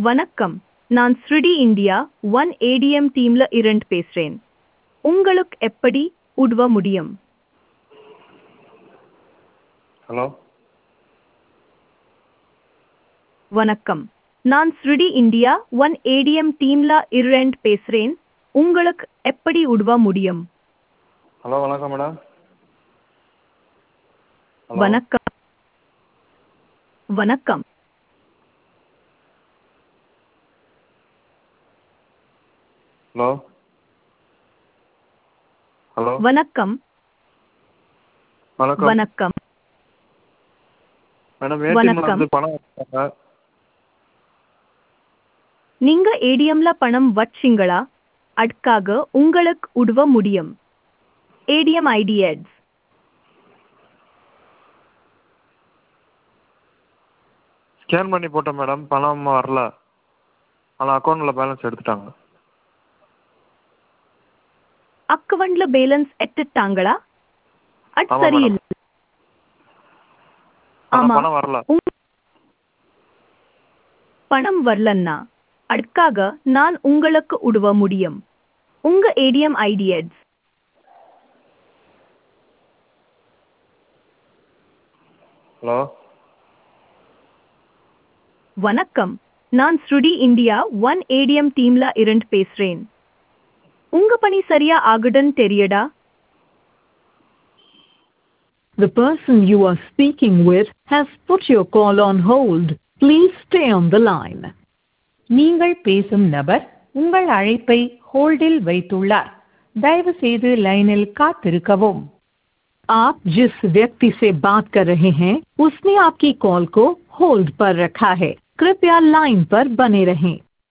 வணக்கம் நான் ஸ்ருடி இந்தியா ஒன் ஏடிஎம் டீம்ல இருந்து பேசுறேன் உங்களுக்கு எப்படி உதவ முடியும் ஹலோ வணக்கம் நான் ஸ்ருடி இந்தியா ஒன் ஏடிஎம் டீம்ல இருந்து பேசுறேன் உங்களுக்கு எப்படி உதவ முடியும் ஹலோ வணக்கம் மேடம் ஹலோ வணக்கம் வணக்கம் ஹலோ ஹலோ வணக்கம் வணக்கம் வணக்கம் மேடம் ஏடிஎம்ல வணக்கம். வந்து பணம் எடுத்தாங்க நீங்க ஏடிஎம்ல பணம் வச்சீங்களா அதுக்காக உங்களுக்கு உதவ முடியும் ஏடிஎம் ஐடி எட்ஸ் ஸ்கேன் பண்ணி போட்டேன் மேடம் பணம் வரல ஆனால் அக்கௌண்ட்டில் பேலன்ஸ் எடுத்துட்டாங்க அக்கவுண்ட்ல பேலன்ஸ் எட்டுட்டாங்களா அது ஆமா, சரியில்லை ஆனால் ஆமா பணம் வரல உங்க பணம் வரலன்னா அதுக்காக நான் உங்களுக்கு உதவ முடியும் உங்க ஏடிஎம் ஐடி எட்ஸ் ஹலோ வணக்கம் நான் ஸ்ருடி இந்தியா ஒன் ஏடிஎம் டீம்ல இருந்து பேசுறேன் உங்க பணி சரியா ஆகுதுன்னு தெரியடா The person you are speaking with has put your call on hold. Please stay on the line. நீங்கள் பேசும் நபர் உங்கள் அழைப்பை ஹோல்டில் வைத்துள்ளார் தயவு செய்து லைனில் காத்திருக்கவும் आप जिस व्यक्ति से बात कर रहे हैं उसने आपकी कॉल को होल्ड पर रखा है कृपया लाइन पर बने रहें